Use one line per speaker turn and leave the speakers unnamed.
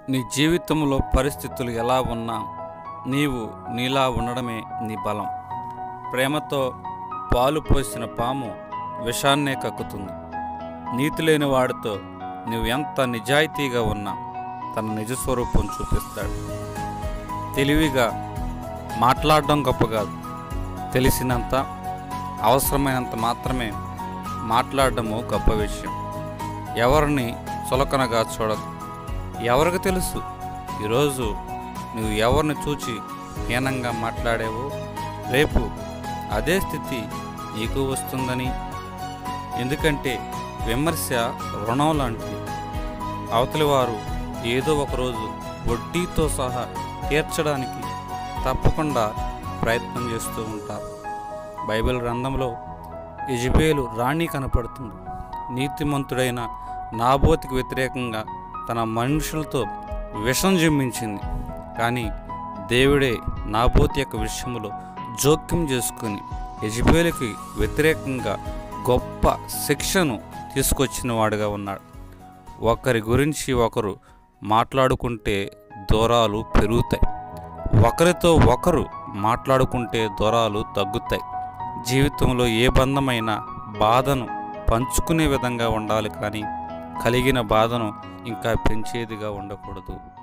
నీ జీవితంలో పరిస్థితులు ఎలా ఉన్నా నీవు నీలా ఉండడమే నీ బలం ప్రేమతో పాలు పోసిన పాము విషాన్నే కక్కుతుంది నీతి లేని వాడితో నువ్వు ఎంత నిజాయితీగా ఉన్నా తన నిజ స్వరూపం చూపిస్తాడు తెలివిగా మాట్లాడడం గొప్ప కాదు తెలిసినంత అవసరమైనంత మాత్రమే మాట్లాడడము గొప్ప విషయం ఎవరిని చులకనగా చూడదు ఎవరికి తెలుసు ఈరోజు నువ్వు ఎవరిని చూచి హీనంగా మాట్లాడావో రేపు అదే స్థితి నీకు వస్తుందని ఎందుకంటే విమర్శ రుణం లాంటిది అవతలి వారు ఏదో ఒకరోజు వడ్డీతో సహా తీర్చడానికి తప్పకుండా ప్రయత్నం చేస్తూ ఉంటారు బైబిల్ గ్రంథంలో యజబేలు రాణి కనపడుతుంది నీతిమంతుడైన నాబోతికి వ్యతిరేకంగా తన మనుషులతో విషం జమ్మించింది కానీ దేవుడే నాబోతి యొక్క విషయంలో జోక్యం చేసుకుని యజబేలుకి వ్యతిరేకంగా గొప్ప శిక్షను తీసుకొచ్చిన వాడుగా ఉన్నాడు ఒకరి గురించి ఒకరు మాట్లాడుకుంటే దూరాలు పెరుగుతాయి ఒకరితో ఒకరు మాట్లాడుకుంటే దూరాలు తగ్గుతాయి జీవితంలో ఏ బంధమైనా బాధను పంచుకునే విధంగా ఉండాలి కానీ కలిగిన బాధను ఇంకా పెంచేదిగా ఉండకూడదు